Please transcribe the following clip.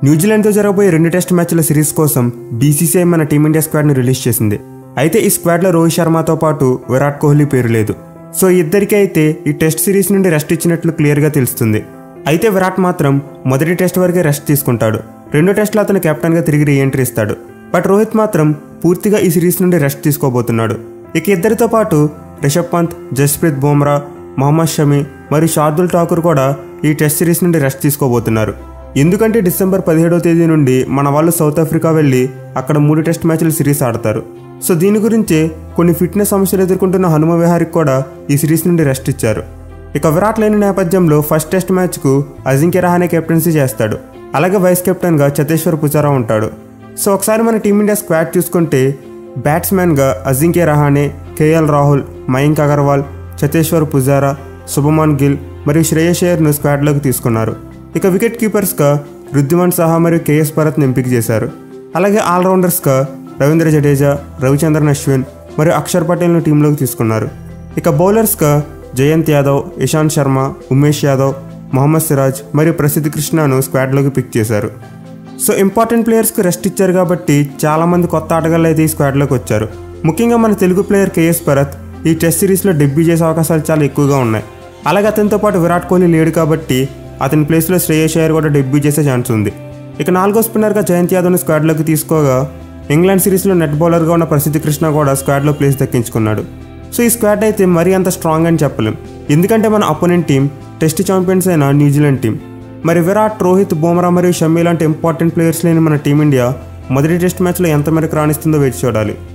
న్యూజిలాండ్తో జరగబోయే రెండు టెస్ట్ మ్యాచ్ల సిరీస్ కోసం బీసీసీఐ మన టీమిండియా స్క్వాడ్ను రిలీజ్ చేసింది అయితే ఈ స్క్వాడ్లో రోహిత్ శర్మతో పాటు విరాట్ కోహ్లీ పేరు లేదు సో ఇద్దరికీ అయితే ఈ టెస్ట్ సిరీస్ నుండి రెస్ట్ ఇచ్చినట్లు క్లియర్గా తెలుస్తుంది అయితే విరాట్ మాత్రం మొదటి టెస్ట్ వరకే రెస్ట్ తీసుకుంటాడు రెండో టెస్ట్లో అతను కెప్టెన్గా తిరిగి రీఎంట్రీ ఇస్తాడు బట్ రోహిత్ మాత్రం పూర్తిగా ఈ సిరీస్ నుండి రెస్ట్ తీసుకోబోతున్నాడు ఇక ఇద్దరితో పాటు రిషబ్ పంత్ జస్ప్రీత్ బుమ్రా మహమ్మద్ షమి మరియు షార్దుల్ ఠాకూర్ కూడా ఈ టెస్ట్ సిరీస్ నుండి రెస్ట్ తీసుకోబోతున్నారు ఎందుకంటే డిసెంబర్ పదిహేడవ తేదీ నుండి మన వాళ్ళు సౌత్ ఆఫ్రికా వెళ్ళి అక్కడ మూడు టెస్ట్ మ్యాచ్ల సిరీస్ ఆడతారు సో దీని గురించి కొన్ని ఫిట్నెస్ సమస్యలు ఎదుర్కొంటున్న హనుమ విహారికి కూడా ఈ సిరీస్ నుండి రెస్ట్ ఇచ్చారు ఇక విరాట్ లేని నేపథ్యంలో ఫస్ట్ టెస్ట్ మ్యాచ్కు అజింక్య రహానే కెప్టెన్సీ చేస్తాడు అలాగే వైస్ కెప్టెన్గా చతేశ్వర్ పుజారా ఉంటాడు సో ఒకసారి మన టీమిండియా స్క్వాడ్ చూసుకుంటే బ్యాట్స్మెన్గా అజింక్య రహానే కేఎల్ రాహుల్ మయాంక్ అగర్వాల్ చతేశ్వర్ పుజారా శుభమాన్ గిల్ మరియు శ్రేయస్ అయ్యర్ను స్క్వాడ్లోకి తీసుకున్నారు ఇక వికెట్ కీపర్స్గా రుద్ధిమాన్ సహా మరియు కేఎస్ భరత్ని ఎంపిక చేశారు అలాగే ఆల్రౌండర్స్గా రవీంద్ర జడేజా రవిచంద్రన్ అశ్విన్ మరియు అక్షర్ పటేల్ను టీంలోకి తీసుకున్నారు ఇక బౌలర్స్గా జయంత్ యాదవ్ ఇషాంత్ శర్మ ఉమేష్ యాదవ్ మొహమ్మద్ సిరాజ్ మరియు ప్రసిద్ధ్ కృష్ణను స్క్వాడ్లోకి పిక్ చేశారు సో ఇంపార్టెంట్ ప్లేయర్స్కి రెస్ట్ ఇచ్చారు కాబట్టి చాలామంది కొత్త ఆటగాళ్ళు అయితే ఈ స్క్వాడ్లోకి వచ్చారు ముఖ్యంగా మన తెలుగు ప్లేయర్ కేఎస్ భరత్ ఈ టెస్ట్ సిరీస్లో డెబ్యూ చేసే అవకాశాలు చాలా ఎక్కువగా ఉన్నాయి అలాగే అతనితో పాటు విరాట్ కోహ్లీ లేడు కాబట్టి అతని ప్లేస్లో శ్రేయస్ అయ్యర్ కూడా డెబ్యూ చేసే ఛాన్స్ ఉంది ఇక నాలుగో స్పిన్నర్గా జయంత్ యాదవ్ని స్క్వాడ్లోకి తీసుకోగా ఇంగ్లాండ్ సిరీస్లో నెట్ బౌలర్గా ఉన్న ప్రసిద్ధి కృష్ణ కూడా స్క్వాడ్లో ప్లేస్ దక్కించుకున్నాడు సో ఈ స్క్వాడ్ అయితే మరీ అంత స్ట్రాంగ్ అని చెప్పలేం ఎందుకంటే మన అపోనెంట్ టీం టెస్ట్ ఛాంపియన్స్ అయిన న్యూజిలాండ్ టీం మరి విరాట్ రోహిత్ బుమ్రా మరియు షమ్మి లాంటి ఇంపార్టెంట్ ప్లేయర్స్ లేని మన టీమిండియా మొదటి టెస్ట్ మ్యాచ్లో ఎంత మేరకు రాణిస్తుందో వేచి చూడాలి